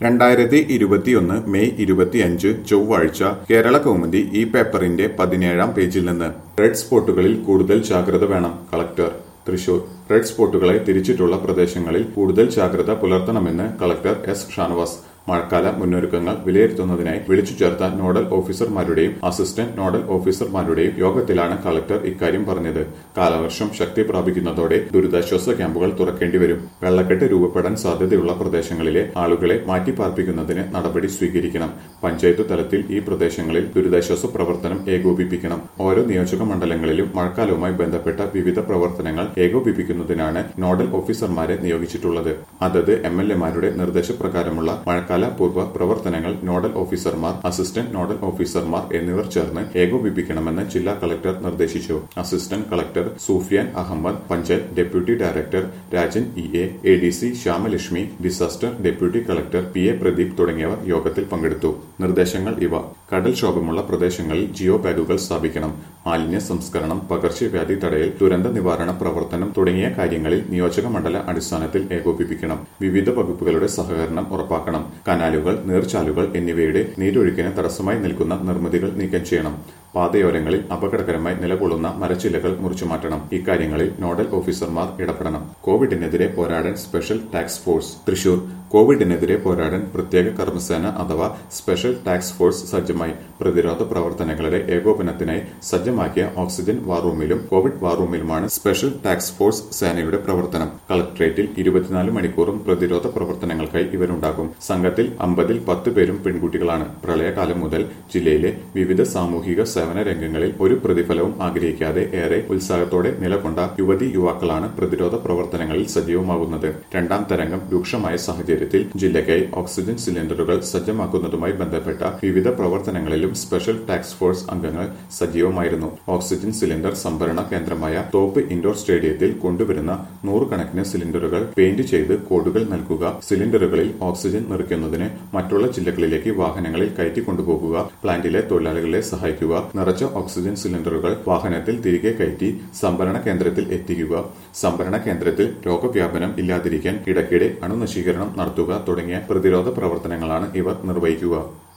രണ്ടായിരത്തി ഇരുപത്തിയൊന്ന് മെയ് ഇരുപത്തിയഞ്ച് ചൊവ്വാഴ്ച കേരള കൗമുദി ഈ പേപ്പറിന്റെ പതിനേഴാം പേജിൽ നിന്ന് റെഡ് സ്പോട്ടുകളിൽ കൂടുതൽ ജാഗ്രത വേണം കളക്ടർ തൃശൂർ റെഡ് സ്പോട്ടുകളെ തിരിച്ചിട്ടുള്ള പ്രദേശങ്ങളിൽ കൂടുതൽ ജാഗ്രത പുലർത്തണമെന്ന് കളക്ടർ എസ് ഷാനവാസ് മഴക്കാല മുന്നൊരുക്കങ്ങൾ വിലയിരുത്തുന്നതിനായി വിളിച്ചു ചേർത്ത നോഡൽ ഓഫീസർമാരുടെയും അസിസ്റ്റന്റ് നോഡൽ ഓഫീസർമാരുടെയും യോഗത്തിലാണ് കളക്ടർ ഇക്കാര്യം പറഞ്ഞത് കാലവർഷം ശക്തി പ്രാപിക്കുന്നതോടെ ദുരിതാശ്വാസ ക്യാമ്പുകൾ തുറക്കേണ്ടി വരും വെള്ളക്കെട്ട് രൂപപ്പെടാൻ സാധ്യതയുള്ള പ്രദേശങ്ങളിലെ ആളുകളെ മാറ്റിപ്പാർപ്പിക്കുന്നതിന് നടപടി സ്വീകരിക്കണം പഞ്ചായത്ത് തലത്തിൽ ഈ പ്രദേശങ്ങളിൽ ദുരിതാശ്വാസ പ്രവർത്തനം ഏകോപിപ്പിക്കണം ഓരോ നിയോജക മണ്ഡലങ്ങളിലും മഴക്കാലവുമായി ബന്ധപ്പെട്ട വിവിധ പ്രവർത്തനങ്ങൾ ഏകോപിപ്പിക്കുന്നതിനാണ് നോഡൽ ഓഫീസർമാരെ നിയോഗിച്ചിട്ടുള്ളത് അതത് എം എൽ എമാരുടെ നിർദ്ദേശപ്രകാരമുള്ള മഴക്കാല പൂർവ്വ പ്രവർത്തനങ്ങൾ നോഡൽ ഓഫീസർമാർ അസിസ്റ്റന്റ് നോഡൽ ഓഫീസർമാർ എന്നിവർ ചേർന്ന് ഏകോപിപ്പിക്കണമെന്ന് ജില്ലാ കളക്ടർ നിർദ്ദേശിച്ചു assistant collector Sufiyan Ahmed panchayat deputy director Rajan E A A D C Shyamalakshmi disaster deputy collector P A Pradeep തുടങ്ങിയവർ യോഗത്തിൽ പങ്കെടുത്തു നിർദ്ദേശങ്ങൾ ഇവ കടൽക്ഷോഭമുള്ള പ്രദേശങ്ങളിൽ ജിയോ ബാഗുകൾ സ്ഥാപിക്കണം മാലിന്യ സംസ്കരണം പകർച്ചവ്യാധി തടയൽ ദുരന്ത നിവാരണ പ്രവർത്തനം തുടങ്ങിയ കാര്യങ്ങളിൽ നിയോജക മണ്ഡല അടിസ്ഥാനത്തിൽ ഏകോപിപ്പിക്കണം വിവിധ വകുപ്പുകളുടെ സഹകരണം ഉറപ്പാക്കണം കനാലുകൾ നീർച്ചാലുകൾ എന്നിവയുടെ നീരൊഴുക്കിന് തടസ്സമായി നിൽക്കുന്ന നിർമ്മിതികൾ നീക്കം ചെയ്യണം പാതയോരങ്ങളിൽ അപകടകരമായി നിലകൊള്ളുന്ന മരച്ചില്ലകൾ മുറിച്ചു മാറ്റണം ഇക്കാര്യങ്ങളിൽ നോഡൽ ഓഫീസർമാർ ഇടപെടണം കോവിഡിനെതിരെ പോരാടാൻ സ്പെഷ്യൽ ടാസ്ക് ഫോഴ്സ് തൃശൂർ കോവിഡിനെതിരെ പോരാടാൻ പ്രത്യേക കർമ്മസേന അഥവാ സ്പെഷ്യൽ ടാസ്ക് ഫോഴ്സ് സജ്ജമായി പ്രതിരോധ പ്രവർത്തനങ്ങളുടെ ഏകോപനത്തിനായി സജ്ജമാക്കിയ ഓക്സിജൻ വാർ റൂമിലും കോവിഡ് വാർ റൂമിലുമാണ് സ്പെഷ്യൽ ടാസ്ക് ഫോഴ്സ് സേനയുടെ പ്രവർത്തനം കളക്ടറേറ്റിൽ ഇരുപത്തിനാല് മണിക്കൂറും പ്രതിരോധ പ്രവർത്തനങ്ങൾക്കായി ഇവരുണ്ടാകും സംഘത്തിൽ അമ്പതിൽ പത്ത് പേരും പെൺകുട്ടികളാണ് പ്രളയകാലം മുതൽ ജില്ലയിലെ വിവിധ സാമൂഹിക സേവന രംഗങ്ങളിൽ ഒരു പ്രതിഫലവും ആഗ്രഹിക്കാതെ ഏറെ ഉത്സാഹത്തോടെ നിലകൊണ്ട യുവതി യുവാക്കളാണ് പ്രതിരോധ പ്രവർത്തനങ്ങളിൽ സജീവമാകുന്നത് രണ്ടാം തരംഗം രൂക്ഷമായ സാഹചര്യത്തിൽ ജില്ലയ്ക്കായി ഓക്സിജൻ സിലിണ്ടറുകൾ സജ്ജമാക്കുന്നതുമായി ബന്ധപ്പെട്ട വിവിധ പ്രവർത്തനങ്ങളിലും സ്പെഷ്യൽ ടാസ്ക് ഫോഴ്സ് അംഗങ്ങൾ സജീവമായിരുന്നു ഓക്സിജൻ സിലിണ്ടർ സംഭരണ കേന്ദ്രമായ തോപ്പ് ഇൻഡോർ സ്റ്റേഡിയത്തിൽ കൊണ്ടുവരുന്ന നൂറുകണക്കിന് സിലിണ്ടറുകൾ പെയിന്റ് ചെയ്ത് കോഡുകൾ നൽകുക സിലിണ്ടറുകളിൽ ഓക്സിജൻ നിറയ്ക്കുന്നതിന് മറ്റുള്ള ജില്ലകളിലേക്ക് വാഹനങ്ങളിൽ കയറ്റി കൊണ്ടുപോകുക പ്ലാന്റിലെ തൊഴിലാളികളെ സഹായിക്കുക നിറച്ച ഓക്സിജൻ സിലിണ്ടറുകൾ വാഹനത്തിൽ തിരികെ കയറ്റി സംഭരണ കേന്ദ്രത്തിൽ എത്തിക്കുക സംഭരണ കേന്ദ്രത്തിൽ രോഗവ്യാപനം ഇല്ലാതിരിക്കാൻ ഇടയ്ക്കിടെ അണുനശീകരണം നടത്തുക തുടങ്ങിയ പ്രതിരോധ പ്രവർത്തനങ്ങളാണ് ഇവർ നിർവഹിക്കുക